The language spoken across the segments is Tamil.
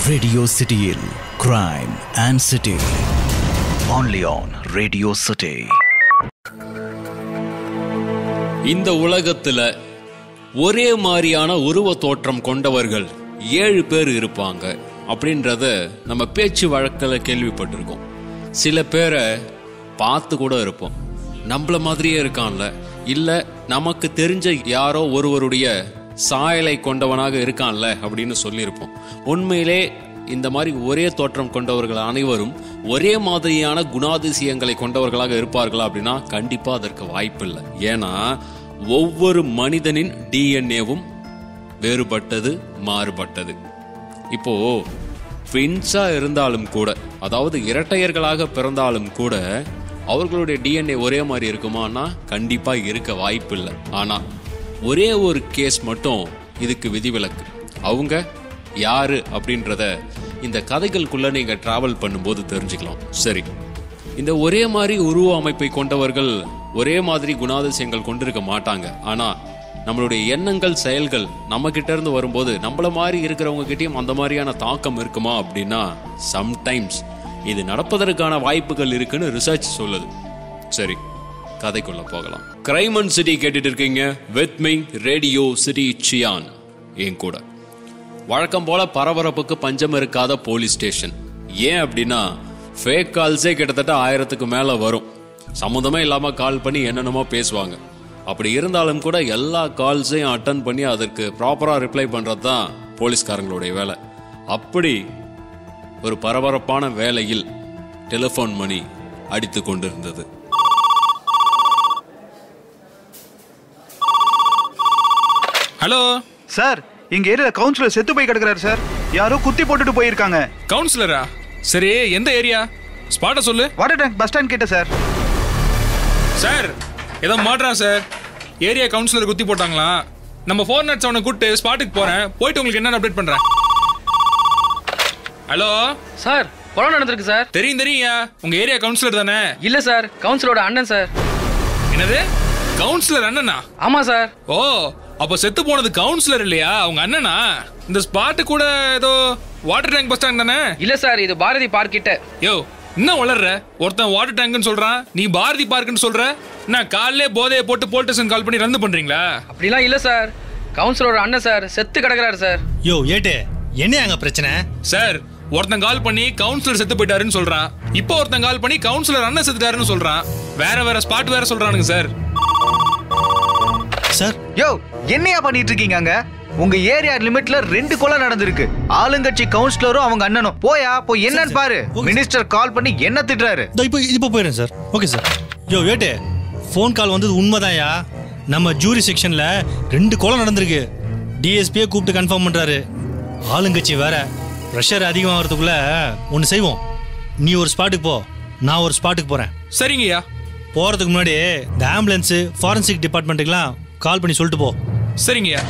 Radio Cityயில் crime and city. Only on Radio City. இந்த உலகத்துல ஒரே மாதிரியான உருவ தோற்றம் கொண்டவர்கள் ஏழு பேர் இருப்பாங்க அப்படின்றத நம்ம பேச்சு வழக்கில் கேள்விப்பட்டிருக்கோம் சில பேரை பார்த்து கூட இருப்போம் நம்மள மாதிரியே இருக்கான்ல இல்ல நமக்கு தெரிஞ்ச யாரோ ஒருவருடைய சாயலை கொண்டவனாக இருக்கான்ல அப்படின்னு சொல்லியிருப்போம் உண்மையிலே இந்த மாதிரி ஒரே தோற்றம் கொண்டவர்கள் அனைவரும் ஒரே மாதிரியான குணாதிசயங்களை கொண்டவர்களாக இருப்பார்களா அப்படின்னா கண்டிப்பா அதற்கு வாய்ப்பில்லை ஏன்னா ஒவ்வொரு மனிதனின் டிஎன்ஏவும் வேறுபட்டது மாறுபட்டது இப்போ ட்வின்ஸா இருந்தாலும் கூட அதாவது இரட்டையர்களாக பிறந்தாலும் கூட அவர்களுடைய டிஎன்ஏ ஒரே மாதிரி இருக்குமானா கண்டிப்பா இருக்க வாய்ப்பில்லை ஆனா ஒரே ஒரு கேஸ் மட்டும் இதுக்கு விதிவிலக்கு அவங்க யாரு அப்படின்றத இந்த கதைகளுக்குள்ள நீங்க டிராவல் பண்ணும்போது தெரிஞ்சுக்கலாம் சரி இந்த ஒரே மாதிரி உருவ அமைப்பை கொண்டவர்கள் ஒரே மாதிரி குணாதிசயங்கள் கொண்டிருக்க மாட்டாங்க ஆனா நம்மளுடைய எண்ணங்கள் செயல்கள் நம்ம கிட்ட இருந்து வரும்போது நம்மள மாதிரி இருக்கிறவங்க கிட்டயும் அந்த மாதிரியான தாக்கம் இருக்குமா அப்படின்னா சம்டைம்ஸ் இது நடப்பதற்கான வாய்ப்புகள் இருக்குன்னு ரிசர்ச் சொல்லுது சரி கதைக்குள்ள போகலாம் கிரைம் அண்ட் சிட்டி கேட்டுட்டு இருக்கீங்க with me radio city Chiyaan என் கூட வழக்கம் போல பரபரப்புக்கு பஞ்சம் இருக்காத போலீஸ் ஸ்டேஷன் ஏன் அப்படின்னா ஃபேக் கால்ஸே கிட்டத்தட்ட ஆயிரத்துக்கு மேல வரும் சம்மந்தமே இல்லாம கால் பண்ணி என்னென்னமோ பேசுவாங்க அப்படி இருந்தாலும் கூட எல்லா கால்ஸையும் அட்டன் பண்ணி அதற்கு ப்ராப்பரா ரிப்ளை பண்றது தான் போலீஸ்காரங்களுடைய வேலை அப்படி ஒரு பரபரப்பான வேலையில் டெலிஃபோன் மணி அடித்து கொண்டிருந்தது ஹலோ சார் எங்க ஏரியால கவுன்சிலர் செத்து போய் கிடக்குறாரு சார் யாரோ குத்தி போட்டுட்டு போயிருக்காங்க கவுன்சிலரா சரி எந்த ஏரியா ஸ்பாட்டை சொல்லு வாட்டர் டேங்க் பஸ் ஸ்டாண்ட் கிட்ட சார் சார் ஏதோ மாட்றா சார் ஏரியா கவுன்சிலர் குத்தி போட்டாங்களா நம்ம ஃபோர் நாட் செவனை கூப்பிட்டு ஸ்பாட்டுக்கு போறேன் போயிட்டு உங்களுக்கு என்னென்ன அப்டேட் பண்றேன் ஹலோ சார் கொலை நடந்திருக்கு சார் தெரியும் தெரியுங்க உங்க ஏரியா கவுன்சிலர் தானே இல்ல சார் கவுன்சிலோட அண்ணன் சார் என்னது கவுன்சிலர் அண்ணனா ஆமா சார் ஓ அப்போ செத்து போனது கவுன்சிலர் இல்லையா உங்க அண்ணனா இந்த ஸ்பாட்டு கூட ஏதோ வாட்டர் டேங்க் பஸ் ஸ்டாண்ட் தானே இல்ல சார் இது பாரதி பார்க் கிட்ட யோ என்ன வளர்ற ஒருத்தன் வாட்டர் டேங்க்னு சொல்றான் நீ பாரதி பார்க்னு சொல்ற என்ன காலையிலே போதையை போட்டு போலீஸ் ஸ்டேஷன் கால் பண்ணி ரந்து பண்றீங்களா அப்படிலாம் இல்ல சார் கவுன்சிலோட அண்ணன் சார் செத்து கிடக்குறாரு சார் யோ ஏட்டு என்ன அங்க பிரச்சனை சார் ஒருத்தன் கால் பண்ணி கவுன்சிலர் செத்து போயிட்டாருன்னு சொல்றான் இப்போ ஒருத்தன் கால் பண்ணி கவுன்சிலர் அண்ணன் செத்துட்டாருன்னு சொல்றான் வேற வேற ஸ்பாட் வேற சொல்றானுங்க சார் சார் யோ என்னையா பண்ணிட்டு இருக்கீங்க அங்க உங்க ஏரியா லிமிட்ல ரெண்டு கொலை நடந்திருக்கு ஆளுங்கட்சி கவுன்சிலரும் அவங்க அண்ணனும் போயா போய் என்னன்னு பாரு ஓகே. மினிஸ்டர் கால் பண்ணி என்ன திட்டுறாரு இதோ இப்போ இப்போ போயிடுறேன் சார் ஓகே சார் யோ ஏட்டு ஃபோன் கால் வந்தது உண்மைதான்யா நம்ம ஜூரி செக்ஷன்ல ரெண்டு கொலை நடந்திருக்கு டிஎஸ்பியே கூப்பிட்டு கன்ஃபார்ம் பண்றாரு ஆளுங்கட்சி வேற ப்ரெஷர் அதிகமாகிறதுக்குள்ள ஒன்று செய்வோம் நீ ஒரு ஸ்பாட்டுக்கு போ நான் ஒரு ஸ்பாட்டுக்கு போறேன் சரிங்கய்யா போறதுக்கு முன்னாடி இந்த ஆம்புலன்ஸு ஃபாரன்சிக் டிபார்ட்மெண்ட்டுக்கெல்லாம் கால் பண்ணி சொல்லிட்டு போ சரிங்கய்யா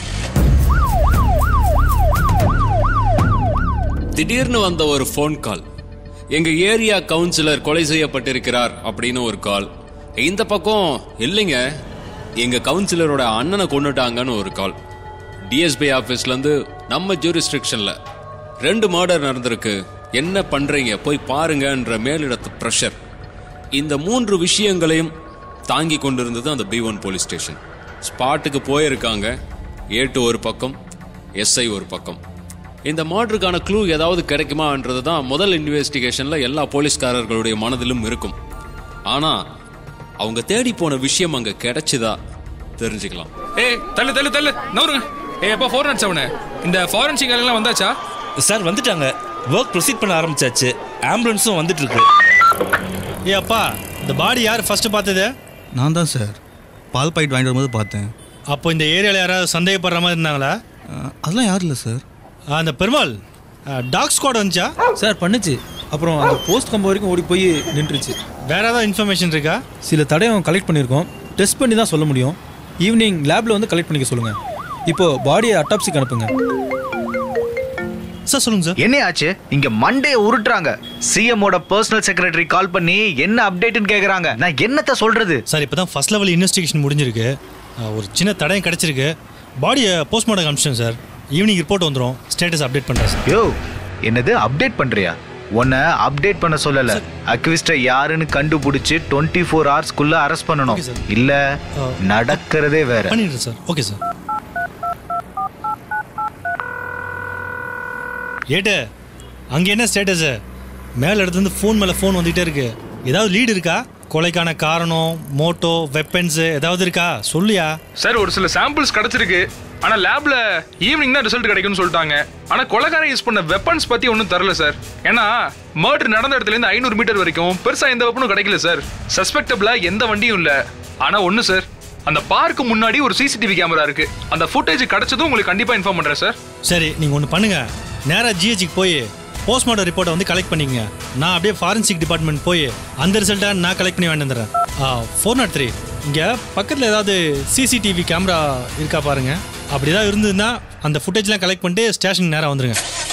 திடீர்னு வந்த ஒரு ஃபோன் கால் எங்க ஏரியா கவுன்சிலர் கொலை செய்யப்பட்டிருக்கிறார் அப்படின்னு ஒரு கால் இந்த பக்கம் இல்லைங்க எங்க கவுன்சிலரோட அண்ணனை கொண்டுட்டாங்கன்னு ஒரு கால் டிஎஸ்பி ஆபீஸ்ல இருந்து நம்ம ஜூரிஸ்ட்ரிக்ஷன்ல ரெண்டு மர்டர் நடந்திருக்கு என்ன பண்றீங்க போய் பாருங்கன்ற மேலிடத்து ப்ரெஷர் இந்த மூன்று விஷயங்களையும் தாங்கி கொண்டிருந்தது அந்த பி ஒன் போலீஸ் ஸ்டேஷன் ஸ்பாட்டுக்கு போயிருக்காங்க ஏட்டு ஒரு பக்கம் எஸ்ஐ ஒரு பக்கம் இந்த மர்டருக்கான க்ளூ ஏதாவது கிடைக்குமான்றது தான் முதல் இன்வெஸ்டிகேஷன்ல எல்லா போலீஸ்காரர்களுடைய மனதிலும் இருக்கும் ஆனா அவங்க தேடி போன விஷயம் அங்க கிடைச்சுதா தெரிஞ்சுக்கலாம் ஏய் தள்ளு தள்ளு தள்ளு நவருங்க ஏய் அப்பா ஃபோர் நாட் செவனு இந்த ஃபாரன்சிக் எல்லாம் வந்தாச்சா சார் வந்துட்டாங்க ஒர்க் ப்ரொசீட் பண்ண ஆரம்பிச்சாச்சு ஆம்புலன்ஸும் வந்துட்டு இருக்கு ஏ அப்பா இந்த பாடி யார் ஃபர்ஸ்ட் பார்த்தது நான் தான் சார் பால் பாக்கெட் வாங்கிட்டு வரும்போது பார்த்தேன் அப்போ இந்த ஏரியாவில் யாராவது சந்தேகப்படுற மாதிரி இருந்தாங்களா அஹ், அதெல்லாம் யாரும் இல்லை சார் ஆ, அந்த பெருமாள் டாக் ஸ்குவாட் வந்துச்சா சார் பண்ணுச்சு அப்புறம் அந்த போஸ்ட் கம்பு வரைக்கும் ஓடி போய் நின்றுச்சு வேற ஏதாவது இன்ஃபர்மேஷன் இருக்கா சில தடயம் கலெக்ட் பண்ணியிருக்கோம் டெஸ்ட் பண்ணி தான் சொல்ல முடியும் ஈவினிங் லேப்ல வந்து கலெக்ட் பண்ணிக்க சொல்லுங்க இப்போ பாடியை அட்டாப்சிக்கு அனுப்புங்க சார் சொல்லுங்க சார் என்ன ஆச்சு இங்க மண்டே உருட்டுறாங்க சிஎம் ஓட பர்சனல் செக்ரட்டரி கால் பண்ணி என்ன அப்டேட்னு கேக்குறாங்க நான் என்னத்த சொல்றது சார் இப்போ தான் ஃபர்ஸ்ட் லெவல் இன்வெஸ்டிகேஷன் முடிஞ்சிருக்கு ஆ, ஒரு சின்ன தடயம் கிடச்சிருக்கு பாடியை போஸ்ட்மார்ட்டம் அனுப்பிச்சிட்டேன் சார் ஈவினிங் ரிப்போர்ட் வந்துடும் ஸ்டேட்டஸ் அப்டேட் பண்ணுறேன் சார் யோ என்னது அப்டேட் பண்றியா உன்னை அப்டேட் பண்ண சொல்லல அக்விஸ்ட யாருன்னு கண்டுபிடிச்சு டுவெண்ட்டி ஃபோர் ஹவர்ஸ்க்குள்ள அரெஸ்ட் பண்ணணும் Okay, sir. இல்ல Uh, நடக்கிறதே வேற பண்ணிடுறேன் சார் ஓகே சார் ஏட்டு அங்கே என்ன ஸ்டேட்டஸு மேலே இடத்துலேருந்து ஃபோன் மேலே ஃபோன் வந்துகிட்டே இருக்கு ஏதாவது லீடு இருக்கா கொலைக்கான காரணம் மோட்டோ வெப்பன்ஸு ஏதாவது இருக்கா சொல்லியா சார் ஒரு சில சாம்பிள்ஸ் கிடைச்சிருக்கு ஆனா லேப்ல ஈவினிங் தான் ரிசல்ட் கிடைக்கும்னு சொல்லிட்டாங்க ஆனா கொலைகாரன் யூஸ் பண்ண வெப்பன்ஸ் பத்தி ஒன்றும் தரல சார் ஏன்னா மர்டர் நடந்த இடத்துல இருந்து ஐநூறு மீட்டர் வரைக்கும் பெருசா எந்த வெப்பனும் கிடைக்கல சார் சஸ்பெக்டபிளா எந்த வண்டியும் இல்ல ஆனா ஒண்ணு சார் அந்த பார்க்கு முன்னாடி ஒரு சிசிடிவி கேமரா இருக்கு அந்த ஃபுட்டேஜ் கிடைச்சதும் உங்களுக்கு கண்டிப்பா இன்ஃபார்ம் பண்றேன் சார் சரி நீங்கள் ஒன்று பண்ணுங்க நேராக ஜிஹெச்சுக்கு போய் போஸ்ட்மார்ட்டம் ரிப்போர்ட்டை வந்து கலெக்ட் பண்ணிக்கங்க நான் அப்படியே ஃபாரன்சிக் டிபார்ட்மெண்ட் போய் அந்த ரிசல்ட்டை நான் கலெக்ட் பண்ணி வேண்டியிருந்தேன் ஃபோர் நாட் த்ரீ இங்கே பக்கத்தில் ஏதாவது சிசிடிவி கேமரா இருக்கா பாருங்க அப்படி ஏதாவது இருந்ததுன்னா அந்த ஃபுட்டேஜ்லாம் கலெக்ட் பண்ணிட்டு ஸ்டேஷனுக்கு நேராக வந்துருங்க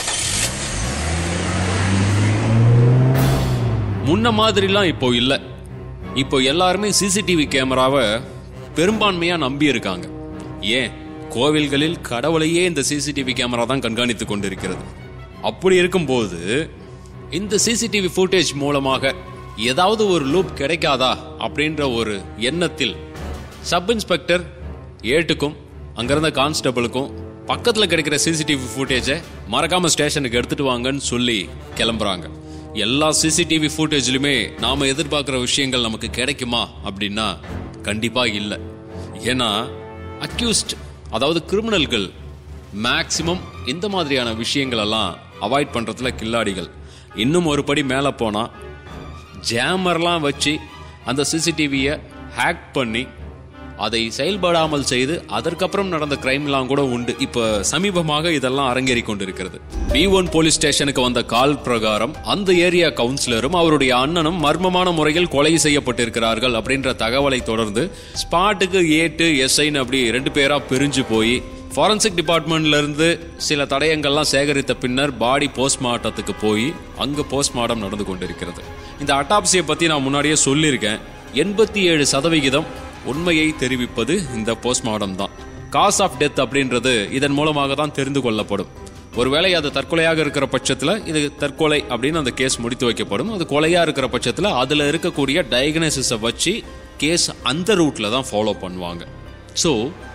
முன்ன மாதிரிலாம் இப்போ இல்லை இப்போ எல்லாருமே சிசிடிவி கேமராவை பெரும்பான்மையா நம்பி இருக்காங்க ஏன் கோவில்களில் கடவுளையே இந்த சிசிடிவி கேமரா தான் கண்காணித்துக் கொண்டிருக்கிறது அப்படி இருக்கும்போது இந்த சிசிடிவி ஃபுட்டேஜ் மூலமாக ஏதாவது ஒரு லூப் கிடைக்காதா அப்படின்ற ஒரு எண்ணத்தில் சப் இன்ஸ்பெக்டர் ஏட்டுக்கும் அங்கிருந்த கான்ஸ்டபிளுக்கும் பக்கத்தில் கிடைக்கிற சிசிடிவி ஃபுட்டேஜை மறக்காம ஸ்டேஷனுக்கு எடுத்துட்டு வாங்கன்னு சொல்லி கிளம்புறாங்க எல்லா சிசிடிவி ஃபுட்டேஜ்லையுமே நாம எதிர்பார்க்குற விஷயங்கள் நமக்கு கிடைக்குமா அப்படின்னா கண்டிப்பா இல்லை ஏன்னா அக்யூஸ்ட் அதாவது கிரிமினல்கள் மேக்சிமம் இந்த மாதிரியான விஷயங்கள் எல்லாம் அவாய்ட் பண்றதுல கில்லாடிகள் இன்னும் ஒரு படி மேலே போனா ஜேமர்லாம் வச்சு அந்த சிசிடிவியை ஹேக் பண்ணி அதை செயல்படாமல் செய்து அதற்கப்புறம் நடந்த கிரைம்லாம் கூட உண்டு இப்போ சமீபமாக இதெல்லாம் அரங்கேறி கொண்டிருக்கிறது பி ஒன் போலீஸ் ஸ்டேஷனுக்கு வந்த கால் பிரகாரம் அந்த ஏரியா கவுன்சிலரும் அவருடைய அண்ணனும் மர்மமான முறையில் கொலை செய்யப்பட்டிருக்கிறார்கள் அப்படின்ற தகவலை தொடர்ந்து ஸ்பாட்டுக்கு ஏட்டு எஸ்ஐன்னு அப்படி ரெண்டு பேரா பிரிஞ்சு போய் ஃபாரன்சிக் டிபார்ட்மெண்ட்ல இருந்து சில தடயங்கள்லாம் சேகரித்த பின்னர் பாடி போஸ்ட்மார்ட்டத்துக்கு போய் அங்கு போஸ்ட்மார்ட்டம் நடந்து கொண்டிருக்கிறது இந்த அட்டாப்சியை பத்தி நான் முன்னாடியே சொல்லியிருக்கேன் எண்பத்தி ஏழு சதவிகிதம் உண்மையை தெரிவிப்பது இந்த போஸ்ட்மார்ட்டம் தான் காஸ் ஆஃப் டெத் அப்படின்றது இதன் மூலமாக தான் தெரிந்து கொள்ளப்படும் ஒருவேளை அது தற்கொலையாக இருக்கிற பட்சத்தில் இது தற்கொலை அப்படின்னு அந்த கேஸ் முடித்து வைக்கப்படும் அது கொலையா இருக்கிற பட்சத்தில் அதில் இருக்கக்கூடிய டயக்னோசிஸை வச்சு கேஸ் அந்த ரூட்ல தான் ஃபாலோ பண்ணுவாங்க ஸோ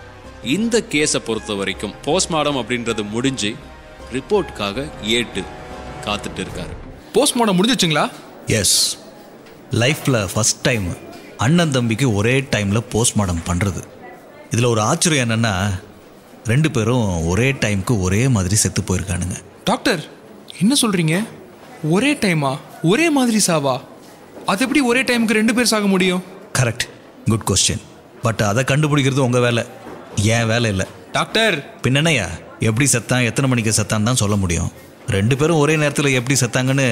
இந்த கேஸை பொறுத்த வரைக்கும் போஸ்ட்மார்ட்டம் அப்படின்றது முடிஞ்சு ரிப்போர்ட்டுக்காக ஏட்டு காத்துட்டு இருக்காரு போஸ்ட்மார்ட்டம் முடிஞ்சிச்சுங்களா எஸ் லைஃப்பில் ஃபஸ்ட் டைம் அண்ணன் தம்பிக்கு ஒரே டைமில் போஸ்ட்மார்ட்டம் பண்ணுறது இதில் ஒரு ஆச்சரியம் என்னென்னா ரெண்டு பேரும் ஒரே டைம்க்கு ஒரே மாதிரி செத்து போயிருக்கானுங்க டாக்டர் என்ன சொல்றீங்க ஒரே டைமா ஒரே மாதிரி சாவா அது எப்படி ஒரே டைமுக்கு ரெண்டு பேர் சாக முடியும் கரெக்ட் குட் கொஸ்டின் பட் அதை கண்டுபிடிக்கிறது உங்கள் வேலை ஏன் வேலை இல்லை டாக்டர் பின்னணையா எப்படி செத்தான் எத்தனை மணிக்கு செத்தான் தான் சொல்ல முடியும் ரெண்டு பேரும் ஒரே நேரத்தில் எப்படி செத்தாங்கன்னு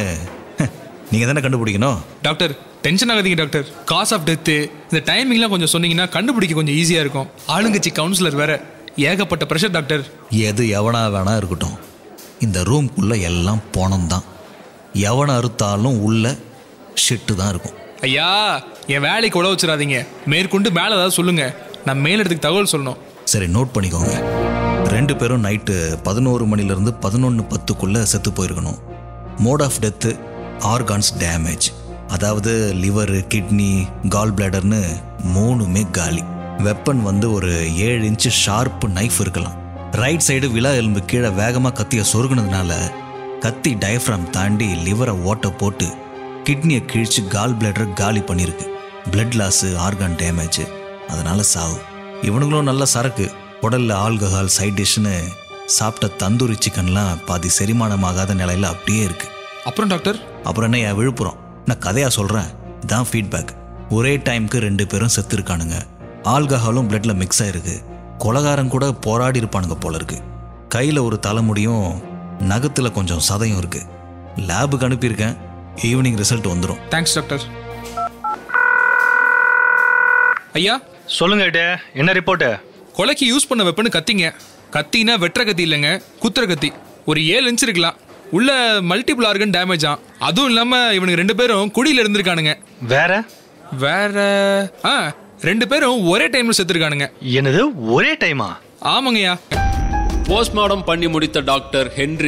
நீங்கள் தானே கண்டுபிடிக்கணும் டாக்டர் டென்ஷன் ஆகாதீங்க டாக்டர் காஸ் ஆஃப் டெத்து இந்த டைமிங்லாம் கொஞ்சம் சொன்னீங்கன்னா கண்டுபிடிக்க கொஞ்சம் ஈஸியாக இருக்கும் ஆளுங்கட்சி கவுன்சிலர் வேற ஏகப்பட்ட ப்ரெஷர் டாக்டர் எது எவனா வேணா இருக்கட்டும் இந்த ரூம்குள்ளே எல்லாம் பணம் தான் எவனை அறுத்தாலும் உள்ள ஷிட்டு தான் இருக்கும் ஐயா என் வேலைக்கு உழ வச்சிடாதீங்க மேற்கொண்டு மேலே ஏதாவது சொல்லுங்க நான் மேலிடத்துக்கு தகவல் சொல்லணும் சரி நோட் பண்ணிக்கோங்க ரெண்டு பேரும் நைட்டு பதினோரு மணிலேருந்து பதினொன்று பத்துக்குள்ளே செத்து போயிருக்கணும் mode of death organs damage அதாவது லிவர் கிட்னி கால் பிளாடர்னு மூணுமே காலி வெப்பன் வந்து ஒரு ஏழு இன்ச்சு ஷார்ப் நைஃப் இருக்கலாம் ரைட் சைடு விழா எலும்பு கீழே வேகமாக கத்தியை சொருகுனதுனால கத்தி டயஃப்ராம் தாண்டி லிவரை ஓட்ட போட்டு கிட்னியை கிழிச்சு கால் பிளாடர் காலி பண்ணியிருக்கு பிளட் லாஸு ஆர்கான் டேமேஜ் அதனால சாவு இவனுங்களும் நல்ல சரக்கு உடல்ல ஆல்கஹால் சைட் டிஷ்னு சாப்பிட்ட தந்தூரி சிக்கன்லாம் பாதி செரிமானமாகாத நிலையில அப்படியே இருக்கு அப்புறம் டாக்டர் அப்புறம் என்ன என் விழுப்புரம் நான் கதையா சொல்றேன் இதான் ஃபீட்பேக் ஒரே டைம்க்கு ரெண்டு பேரும் செத்து இருக்கானுங்க ஆல்கஹாலும் பிளட்ல மிக்ஸ் ஆயிருக்கு கொலகாரன் கூட போராடி இருப்பானுங்க போல இருக்கு கையில ஒரு தலைமுடியும் நகத்துல கொஞ்சம் சதையும் இருக்கு லேபுக்கு அனுப்பியிருக்கேன் ஈவினிங் ரிசல்ட் வந்துடும் தேங்க்ஸ் டாக்டர் ஐயா சொல்லுங்க ஏட்டு என்ன ரிப்போர்ட்டு கொலைக்கு யூஸ் பண்ண வெப்பன்னு கத்திங்க கத்தினா வெட்டுற கத்தி இல்லைங்க குத்துற கத்தி ஒரு ஏழு இன்ச் இருக்கலாம் உள்ள மல்டிபிள் ஆர்கன் டேமேஜ் ஆ அதுவும் இல்லாம இவனுக்கு ரெண்டு பேரும் குடியில இருந்திருக்கானுங்க வேற வேற ஆ ரெண்டு பேரும் ஒரே டைம்ல செத்துருக்கானுங்க என்னது ஒரே டைமா ஆமாங்கய்யா போஸ்ட்மார்ட்டம் பண்ணி முடித்த டாக்டர் ஹென்றி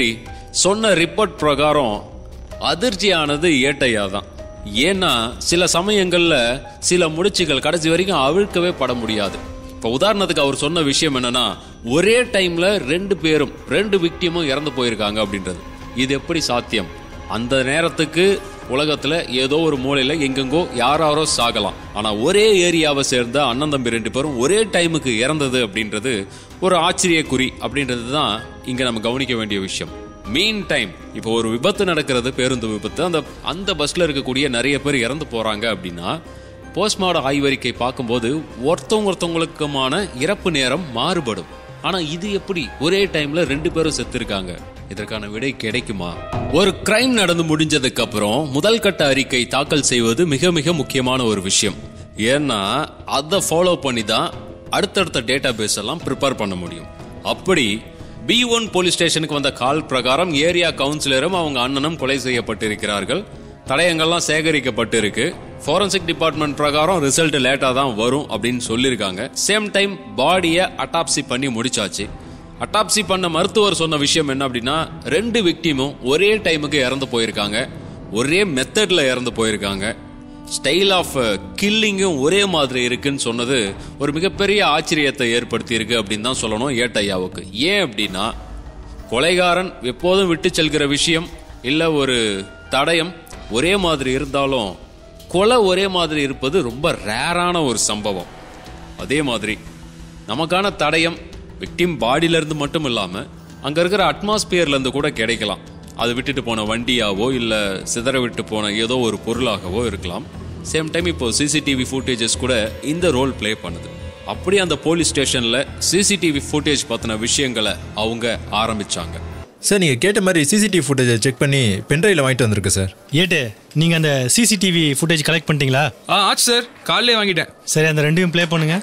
சொன்ன ரிப்போர்ட் பிரகாரம் அதிர்ச்சியானது ஏட்டையா தான் ஏன்னா சில சமயங்கள்ல சில முடிச்சுகள் கடைசி வரைக்கும் அவிழ்க்கவே பட முடியாது இப்போ உதாரணத்துக்கு அவர் சொன்ன விஷயம் என்னன்னா ஒரே டைம்ல ரெண்டு பேரும் ரெண்டு விக்டிமும் இறந்து போயிருக்காங்க அப்படின்றது இது எப்படி சாத்தியம் அந்த நேரத்துக்கு உலகத்துல ஏதோ ஒரு மூலையில எங்கெங்கோ யாராரோ சாகலாம் ஆனா ஒரே ஏரியாவை சேர்ந்த அண்ணன் தம்பி ரெண்டு பேரும் ஒரே டைமுக்கு இறந்தது அப்படின்றது ஒரு ஆச்சரியக்குறி அப்படின்றது தான் இங்க நம்ம கவனிக்க வேண்டிய விஷயம் மீன் டைம் இப்போ ஒரு விபத்து நடக்கிறது பேருந்து விபத்து அந்த அந்த பஸ்ல இருக்கக்கூடிய நிறைய பேர் இறந்து போறாங்க அப்படின்னா போஸ்ட்மார்டம் ஆய்வறிக்கை பார்க்கும்போது ஒருத்தவங்க ஒருத்தவங்களுக்குமான இறப்பு நேரம் மாறுபடும் ஆனா இது எப்படி ஒரே டைம்ல ரெண்டு பேரும் செத்துருக்காங்க இதற்கான விடை கிடைக்குமா ஒரு கிரைம் நடந்து முடிஞ்சதுக்கு அப்புறம் முதல் கட்ட அறிக்கை தாக்கல் செய்வது மிக மிக முக்கியமான ஒரு விஷயம் ஏன்னா அதை ஃபாலோ பண்ணி தான் அடுத்தடுத்த டேட்டா பேஸ் எல்லாம் ப்ரிப்பேர் பண்ண முடியும் அப்படி பி ஒன் போலீஸ் ஸ்டேஷனுக்கு வந்த கால் பிரகாரம் ஏரியா கவுன்சிலரும் அவங்க அண்ணனும் கொலை செய்யப்பட்டிருக்கிறார்கள் தடயங்கள்லாம் சேகரிக்கப்பட்டு இருக்கு ஃபாரன்சிக் டிபார்ட்மெண்ட் பிரகாரம் ரிசல்ட் லேட்டா தான் வரும் அப்படின்னு சொல்லியிருக்காங்க சேம் டைம் பாடியை அட்டாப்சி பண்ணி முடிச்சாச்சு அட்டாப்சி பண்ண மருத்துவர் சொன்ன விஷயம் என்ன அப்படின்னா ரெண்டு விக்டிமும் ஒரே டைமுக்கு இறந்து போயிருக்காங்க ஒரே மெத்தட்ல இறந்து போயிருக்காங்க ஸ்டைல் ஆஃப் கில்லிங்கும் ஒரே மாதிரி இருக்குன்னு சொன்னது ஒரு மிகப்பெரிய ஆச்சரியத்தை ஏற்படுத்தி இருக்கு அப்படின்னு தான் சொல்லணும் ஏட்டையாவுக்கு ஏன் அப்படின்னா கொலைகாரன் எப்போதும் விட்டு செல்கிற விஷயம் இல்ல ஒரு தடயம் ஒரே மாதிரி இருந்தாலும் கொலை ஒரே மாதிரி இருப்பது ரொம்ப ரேரான ஒரு சம்பவம் அதே மாதிரி நமக்கான தடயம் விக்டிம் பாடியில இருந்து மட்டும் இல்லாம அங்க இருக்கிற அட்மாஸ்பியர்ல இருந்து கூட கிடைக்கலாம் அது விட்டுட்டு போன வண்டியாவோ இல்ல சிதற விட்டு போன ஏதோ ஒரு பொருளாகவோ இருக்கலாம் சேம் டைம் இப்போ சிசிடிவி ஃபுட்டேஜஸ் கூட இந்த ரோல் ப்ளே பண்ணுது அப்படி அந்த போலீஸ் ஸ்டேஷன்ல சிசிடிவி ஃபுட்டேஜ் பத்தின விஷயங்களை அவங்க ஆரம்பிச்சாங்க சார் நீங்கள் கேட்ட மாதிரி சிசிடிவி ஃபுட்டேஜை செக் பண்ணி பென்ட்ரைவில் வாங்கிட்டு வந்திருக்கு சார் ஏட்டு நீங்கள் அந்த சிசிடிவி ஃபுட்டேஜ் கலெக்ட் பண்ணிட்டீங்களா ஆ ஆச்சு சார் காலையிலே வாங்கிட்டேன் சரி அந்த ரெண்டையும் ப்ளே பண்ணுங்க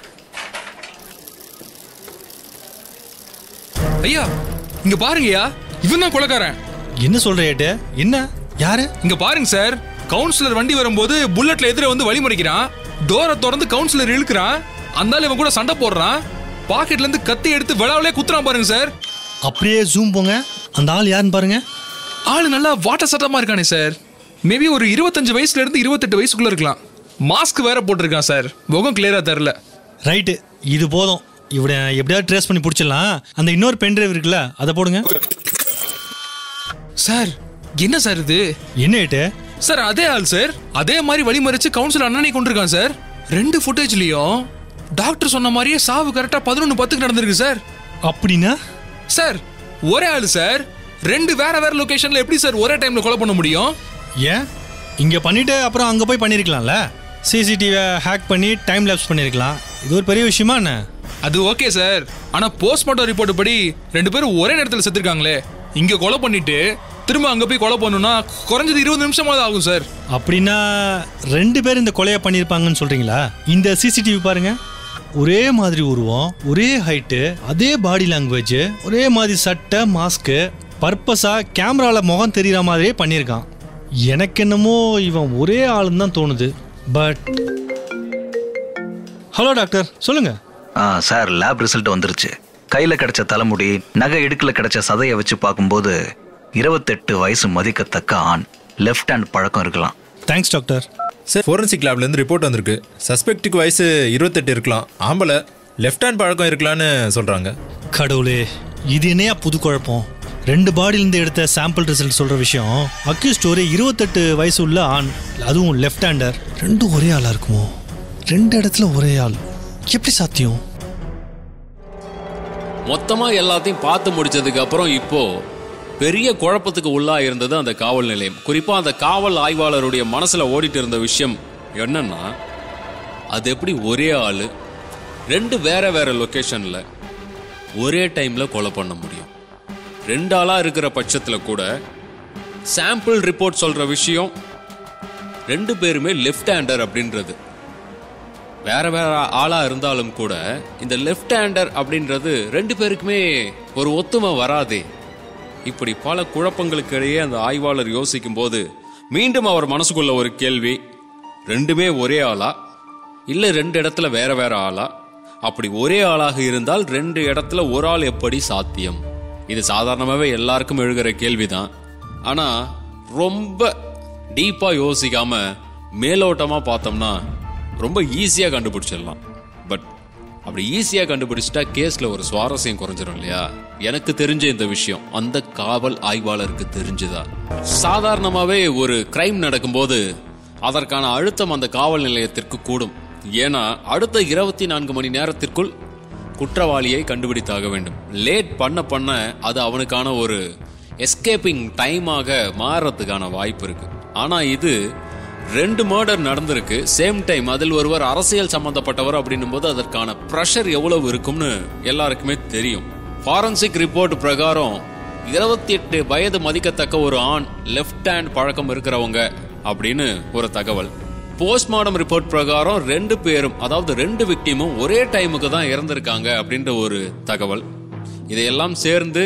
ஐயா இங்க பாருங்கய்யா இவன் தான் கொலைக்காரன் என்ன சொல்ற ஏட்டு என்ன யாரு இங்க பாருங்க சார் கவுன்சிலர் வண்டி வரும்போது புல்லட்ல எதிர வந்து வழிமறிக்கிறான் டோரை திறந்து கவுன்சிலர் இழுக்கிறான் அந்த ஆள் இவன் கூட சண்டை போடுறான் பாக்கெட்ல இருந்து கத்தி எடுத்து விழாவிலே குத்துறான் பாருங்க சார் அப்படியே ஜூம் போங்க அந்த ஆள் யாருன்னு பாருங்க ஆளு நல்லா வாட்ட சட்டமா இருக்கானே சார் மேபி ஒரு இருபத்தஞ்சு வயசுல இருந்து இருபத்தெட்டு வயசுக்குள்ள இருக்கலாம் மாஸ்க் வேற போட்டிருக்கான் சார் முகம் கிளியரா தெரில ரைட்டு இது போதும் இவனை எப்படியாவது ட்ரேஸ் பண்ணி பிடிச்சிடலாம் அந்த இன்னொரு பென் டிரைவ் இருக்குல்ல அதை போடுங்க சார் என்ன சார் இது என்ன ஏட்டு சார் அதே ஆள் சார் அதே மாதிரி வழிமறிச்சு கவுன்சிலர் அண்ணனை கொண்டிருக்கான் சார் ரெண்டு ஃபுட்டேஜ்லயும் டாக்டர் சொன்ன மாதிரியே சாவு கரெக்டா பதினொன்று பத்துக்கு நடந்திருக்கு சார் அப்படின்னா சார் ஒரே ஆளு சார் ரெண்டு வேற வேற லொகேஷன்ல எப்படி சார் ஒரே டைம்ல கொலை பண்ண முடியும் ஏன் இங்கே பண்ணிட்டு அப்புறம் அங்கே போய் பண்ணியிருக்கலாம்ல சிசிடிவியை ஹேக் பண்ணி டைம் லேப்ஸ் பண்ணியிருக்கலாம் இது ஒரு பெரிய விஷயமா என்ன அது ஓகே சார் ஆனா போஸ்ட்மார்ட்டம் ரிப்போர்ட் படி ரெண்டு பேரும் ஒரே நேரத்தில் செத்துருக்காங்களே இங்க கொலை பண்ணிட்டு திரும்ப அங்க போய் கொலை பண்ணணும்னா குறைஞ்சது இருபது நிமிஷமாவது ஆகும் சார் அப்படின்னா ரெண்டு பேர் இந்த கொலையை பண்ணியிருப்பாங்கன்னு சொல்றீங்களா இந்த சிசிடிவி பாருங்க ஒரே மாதிரி உருவம் ஒரே ஹைட்டு அதே பாடி லாங்குவேஜ் ஒரே மாதிரி சட்டை மாஸ்க்கு பர்பஸா கேமரால முகம் தெரியற மாதிரியே பண்ணியிருக்கான் எனக்கு என்னமோ இவன் ஒரே ஆளுன்னு தான் தோணுது பட் ஹலோ டாக்டர் சொல்லுங்க ஆ சார் லேப் ரிசல்ட் வந்துருச்சு கையில் கிடைச்ச தலைமுடி நகை இடுக்கில் கிடைச்ச சதையை வச்சு பார்க்கும்போது இருபத்தெட்டு வயசு மதிக்கத்தக்க ஆண் லெஃப்ட் ஹேண்ட் பழக்கம் இருக்கலாம் தேங்க்ஸ் டாக்டர் சார் ஃபோரன்சிக் லேப்லேருந்து ரிப்போர்ட் வந்திருக்கு சஸ்பெக்ட்டுக்கு வயசு இருபத்தெட்டு இருக்கலாம் ஆம்பளை லெஃப்ட் ஹேண்ட் பழக்கம் இருக்கலான்னு சொல்கிறாங்க கடவுளே இது என்னையா புது குழப்பம் ரெண்டு பாடியிலேருந்து எடுத்த சாம்பிள் ரிசல்ட் சொல்கிற விஷயம் அக்யூஸ்ட் ஒரு இருபத்தெட்டு வயசு உள்ள ஆண் அதுவும் லெஃப்ட் ஹேண்டர் ரெண்டும் ஒரே ஆளாக இருக்குமோ ரெண்டு இடத்துல ஒரே ஆள் எப்படி சாத்தியம் மொத்தமா எல்லாத்தையும் பார்த்து முடிச்சதுக்கு அப்புறம் இப்போ பெரிய குழப்பத்துக்கு உள்ளா இருந்தது அந்த காவல் நிலையம் குறிப்பா அந்த காவல் ஆய்வாளருடைய மனசுல ஓடிட்டு இருந்த விஷயம் என்னன்னா அது எப்படி ஒரே ஆளு ரெண்டு வேற வேற லொகேஷன்ல ஒரே டைம்ல கொலை பண்ண முடியும் ரெண்டு ஆளா இருக்கிற பட்சத்துல கூட சாம்பிள் ரிப்போர்ட் சொல்ற விஷயம் ரெண்டு பேருமே லெஃப்ட் ஹேண்டர் அப்படின்றது வேற வேற ஆளா இருந்தாலும் கூட இந்த லெஃப்ட் ஹேண்டர் அப்படின்றது ரெண்டு பேருக்குமே ஒரு ஒத்துமை வராதே இப்படி பல குழப்பங்களுக்கு இடையே அந்த ஆய்வாளர் யோசிக்கும் போது மீண்டும் அவர் மனசுக்குள்ள ஒரு கேள்வி ரெண்டுமே ஒரே ஆளா இல்ல ரெண்டு இடத்துல வேற வேற ஆளா அப்படி ஒரே ஆளாக இருந்தால் ரெண்டு இடத்துல ஒரு ஆள் எப்படி சாத்தியம் இது சாதாரணமாகவே எல்லாருக்கும் எழுகிற கேள்விதான் ஆனா ரொம்ப டீப்பா யோசிக்காம மேலோட்டமா பார்த்தோம்னா ரொம்ப ஈஸியா கண்டுபிடிச்சிடலாம் பட் அப்படி ஈஸியா கண்டுபிடிச்சிட்டா கேஸ்ல ஒரு சுவாரஸ்யம் குறைஞ்சிரும் இல்லையா எனக்கு தெரிஞ்ச இந்த விஷயம் அந்த காவல் ஆய்வாளருக்கு தெரிஞ்சுதா சாதாரணமாவே ஒரு கிரைம் நடக்கும்போது அதற்கான அழுத்தம் அந்த காவல் நிலையத்திற்கு கூடும் ஏன்னா அடுத்த இருபத்தி நான்கு மணி நேரத்திற்குள் குற்றவாளியை கண்டுபிடித்தாக வேண்டும் லேட் பண்ண பண்ண அது அவனுக்கான ஒரு எஸ்கேப்பிங் டைமாக மாறுறதுக்கான வாய்ப்பு இருக்கு ஆனா இது ரெண்டு மர்டர் நடந்திருக்கு சேம் டைம் அதில் ஒருவர் அரசியல் சம்பந்தப்பட்டவர் அப்படின்னும் போது அதற்கான ப்ரெஷர் எவ்வளவு இருக்கும்னு எல்லாருக்குமே தெரியும் ஃபாரன்சிக் ரிப்போர்ட் பிரகாரம் இருபத்தி எட்டு வயது மதிக்கத்தக்க ஒரு ஆண் லெஃப்ட் ஹேண்ட் பழக்கம் இருக்கிறவங்க அப்படின்னு ஒரு தகவல் போஸ்ட்மார்டம் ரிப்போர்ட் பிரகாரம் ரெண்டு பேரும் அதாவது ரெண்டு விக்டிமும் ஒரே டைமுக்கு தான் இறந்திருக்காங்க அப்படின்ற ஒரு தகவல் இதையெல்லாம் சேர்ந்து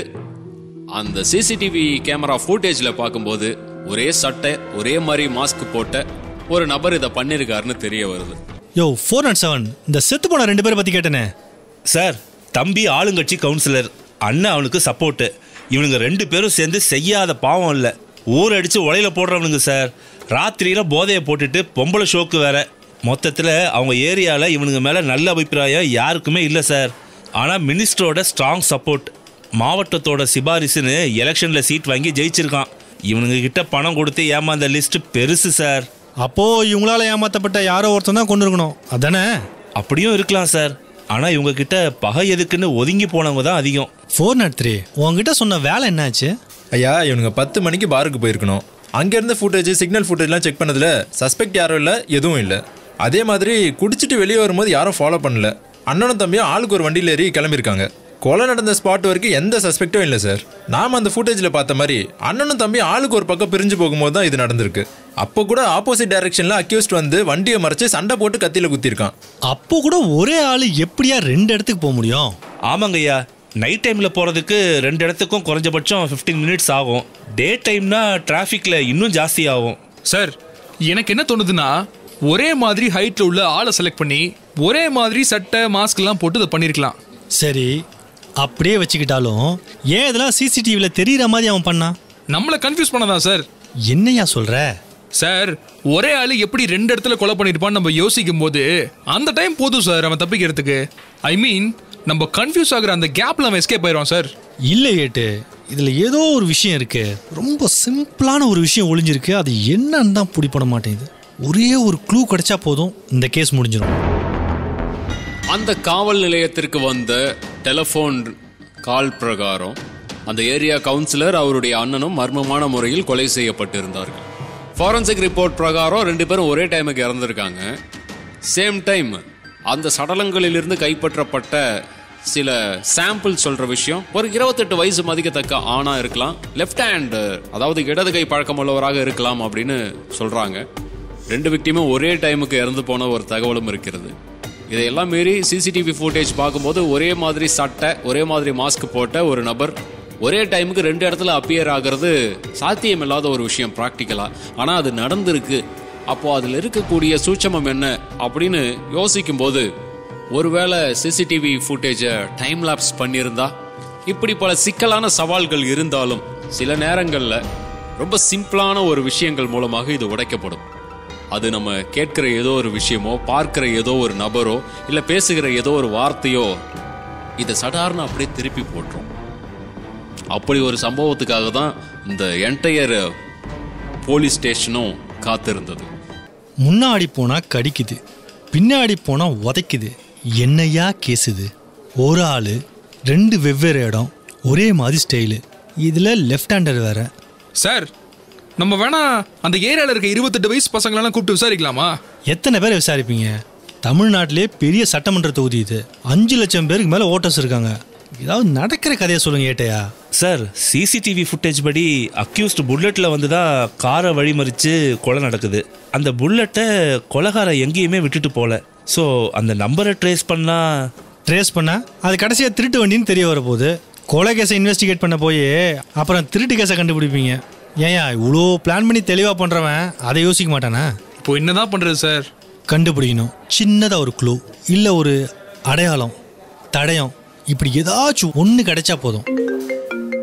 அந்த சிசிடிவி கேமரா ஃபுட்டேஜ்ல பார்க்கும்போது ஒரே சட்டை ஒரே மாதிரி மாஸ்க் போட்ட ஒரு நபர் இதை பண்ணிருக்காருன்னு தெரிய வருது யோ ஃபோர் நாட் செவன் இந்த செத்து போன ரெண்டு பேரை பற்றி கேட்டனே சார் தம்பி ஆளுங்கட்சி கவுன்சிலர் அண்ணன் அவனுக்கு சப்போர்ட்டு இவனுங்க ரெண்டு பேரும் சேர்ந்து செய்யாத பாவம் இல்லை ஊர் அடிச்சு உலையில போடுறவனுங்க சார் ராத்திரியில போதையை போட்டுட்டு பொம்பளை ஷோக்கு வேற மொத்தத்தில் அவங்க ஏரியாவில் இவனுங்க மேலே நல்ல அபிப்பிராயம் யாருக்குமே இல்லை சார் ஆனால் மினிஸ்டரோட ஸ்ட்ராங் சப்போர்ட் மாவட்டத்தோட சிபாரிசுன்னு எலெக்ஷனில் சீட் வாங்கி ஜெயிச்சிருக்கான் இவனுங்க கிட்ட பணம் கொடுத்து ஏமாந்த லிஸ்ட் பெருசு சார் அப்போ இவங்களால ஏமாத்தப்பட்ட யாரோ ஒருத்தன் தான் கொண்டு இருக்கணும் அதானே அப்படியும் இருக்கலாம் சார் ஆனால் இவங்க கிட்ட பகை எதுக்குன்னு ஒதுங்கி போனவங்க தான் அதிகம் ஃபோர் நாட் த்ரீ உங்ககிட்ட சொன்ன வேலை என்னாச்சு ஐயா இவனுங்க பத்து மணிக்கு பாருக்கு போயிருக்கணும் அங்கேருந்து ஃபுட்டேஜ் சிக்னல் ஃபுட்டேஜ்லாம் செக் பண்ணதில் சஸ்பெக்ட் யாரும் இல்லை எதுவும் இல்லை அதே மாதிரி குடிச்சிட்டு வெளியே வரும்போது யாரும் ஃபாலோ பண்ணல அண்ணனும் தம்பியும் ஆளுக்கு ஒரு வண்டியில் ஏறி கிளம்பியிருக்காங்க கொலை நடந்த ஸ்பாட் வரைக்கும் எந்த சஸ்பெக்டும் இல்லை சார் நாம் அந்த ஃபுட்டேஜில் பார்த்த மாதிரி அண்ணனும் தம்பி ஆளுக்கு ஒரு பக்கம் பிரிஞ்சு போகும்போது தான் இது நடந்திருக்கு அப்போ கூட ஆப்போசிட் டைரக்ஷனில் அக்யூஸ்ட் வந்து வண்டியை மறைச்சு சண்டை போட்டு கத்தியில் குத்திருக்கான் அப்போ கூட ஒரே ஆள் எப்படியா ரெண்டு இடத்துக்கு போக முடியும் ஆமாங்க ஐயா நைட் டைமில் போகிறதுக்கு ரெண்டு இடத்துக்கும் குறைஞ்சபட்சம் 15 மினிட்ஸ் ஆகும் டே டைம்னா டிராஃபிக்கில் இன்னும் ஜாஸ்தி ஆகும் சார் எனக்கு என்ன தோணுதுன்னா ஒரே மாதிரி ஹைட்ல உள்ள ஆளை செலக்ட் பண்ணி ஒரே மாதிரி சட்டை மாஸ்க் எல்லாம் போட்டு இதை பண்ணிருக்கலாம் சரி அப்படியே வச்சுக்கிட்டாலும் ஏன் இதெல்லாம் சிசிடிவியில் தெரியுற மாதிரி அவன் பண்ணான் நம்மளை கன்ஃபியூஸ் பண்ணதான் சார் என்னையா சொல்ற சார் ஒரே ஆளு எப்படி ரெண்டு இடத்துல கொலை பண்ணிருப்பான்னு நம்ம யோசிக்கும் போது அந்த டைம் போதும் சார் அவன் தப்பிக்கிறதுக்கு ஐ மீன் நம்ம கன்ஃபியூஸ் ஆகுற அந்த கேப்ல அவன் எஸ்கேப் ஆயிடுவான் சார் இல்லை ஏட்டு இதில் ஏதோ ஒரு விஷயம் இருக்கு ரொம்ப சிம்பிளான ஒரு விஷயம் ஒளிஞ்சிருக்கு அது என்னன்னு தான் பிடிப்பட மாட்டேங்குது ஒரே ஒரு க்ளூ கிடைச்சா போதும் இந்த கேஸ் முடிஞ்சிடும் அந்த காவல் நிலையத்திற்கு வந்த டெலிஃபோன் கால் பிரகாரம் அந்த ஏரியா கவுன்சிலர் அவருடைய அண்ணனும் மர்மமான முறையில் கொலை செய்யப்பட்டிருந்தார்கள் ஃபாரன்சிக் ரிப்போர்ட் பிரகாரம் ரெண்டு பேரும் ஒரே டைமுக்கு இறந்திருக்காங்க சேம் டைம் அந்த சடலங்களிலிருந்து கைப்பற்றப்பட்ட சில சாம்பிள் சொல்ற விஷயம் ஒரு இருபத்தெட்டு வயசு மதிக்கத்தக்க ஆணா இருக்கலாம் லெஃப்ட் ஹேண்ட் அதாவது இடது கை பழக்கம் உள்ளவராக இருக்கலாம் அப்படின்னு சொல்றாங்க ரெண்டு விக்டிமும் ஒரே டைமுக்கு இறந்து போன ஒரு தகவலும் இருக்கிறது இதையெல்லாம் மீறி சிசிடிவி ஃபுட்டேஜ் பார்க்கும்போது ஒரே மாதிரி சட்டை ஒரே மாதிரி மாஸ்க் போட்ட ஒரு நபர் ஒரே டைமுக்கு ரெண்டு இடத்துல அப்பியர் ஆகிறது சாத்தியமில்லாத ஒரு விஷயம் ப்ராக்டிக்கலா ஆனா அது நடந்திருக்கு அப்போ அதுல இருக்கக்கூடிய சூட்சமம் என்ன அப்படின்னு யோசிக்கும் போது ஒருவேளை சிசிடிவி ஃபுட்டேஜை டைம் லாப்ஸ் பண்ணியிருந்தா இப்படி பல சிக்கலான சவால்கள் இருந்தாலும் சில நேரங்கள்ல ரொம்ப சிம்பிளான ஒரு விஷயங்கள் மூலமாக இது உடைக்கப்படும் அது நம்ம கேட்கிற ஏதோ ஒரு விஷயமோ பார்க்கிற ஏதோ ஒரு நபரோ இல்ல பேசுகிற ஏதோ ஒரு வார்த்தையோ இதை சடார்னு அப்படியே திருப்பி போட்டுரும் அப்படி ஒரு சம்பவத்துக்காக தான் இந்த என்டையர் போலீஸ் ஸ்டேஷனும் காத்திருந்தது முன்னாடி போனா கடிக்குது பின்னாடி போனா உதைக்குது என்னையா கேசுது ஒரு ஆளு ரெண்டு வெவ்வேறு இடம் ஒரே மாதிரி ஸ்டைலு இதுல லெஃப்ட் ஹேண்டர் வேற சார் நம்ம வேணா அந்த ஏரியால இருக்க இருபத்தெட்டு வயசு பசங்களெல்லாம் கூப்பிட்டு விசாரிக்கலாமா எத்தனை பேரை விசாரிப்பீங்க தமிழ்நாட்டிலே பெரிய சட்டமன்ற தொகுதி இது அஞ்சு லட்சம் பேருக்கு மேல ஓட்டர்ஸ் இருக்காங்க ஏதாவது நடக்கிற கதையை சொல்லுங்க ஏட்டையா சார் சிசிடிவி ஃபுட்டேஜ் படி அக்யூஸ்ட் புல்லட்டில் வந்து தான் காரை வழிமறித்து கொலை நடக்குது அந்த புல்லட்டை கொலைகார எங்கேயுமே விட்டுட்டு போகல ஸோ அந்த நம்பரை ட்ரேஸ் பண்ணால் ட்ரேஸ் பண்ணா அது கடைசியாக திருட்டு வண்டின்னு தெரிய வரப்போகுது கொலை கேஸை இன்வெஸ்டிகேட் பண்ண போய் அப்புறம் திருட்டு கேஸை கண்டுபிடிப்பீங்க ஏன்யா இவ்வளோ பிளான் பண்ணி தெளிவாக பண்ணுறவன் அதை யோசிக்க மாட்டானா இப்போ என்னதான் பண்றது சார் கண்டுபிடிக்கணும் சின்னதாக ஒரு க்ளூ இல்லை ஒரு அடையாளம் தடயம் இப்படி ஏதாச்சும் ஒன்று கிடைச்சா போதும்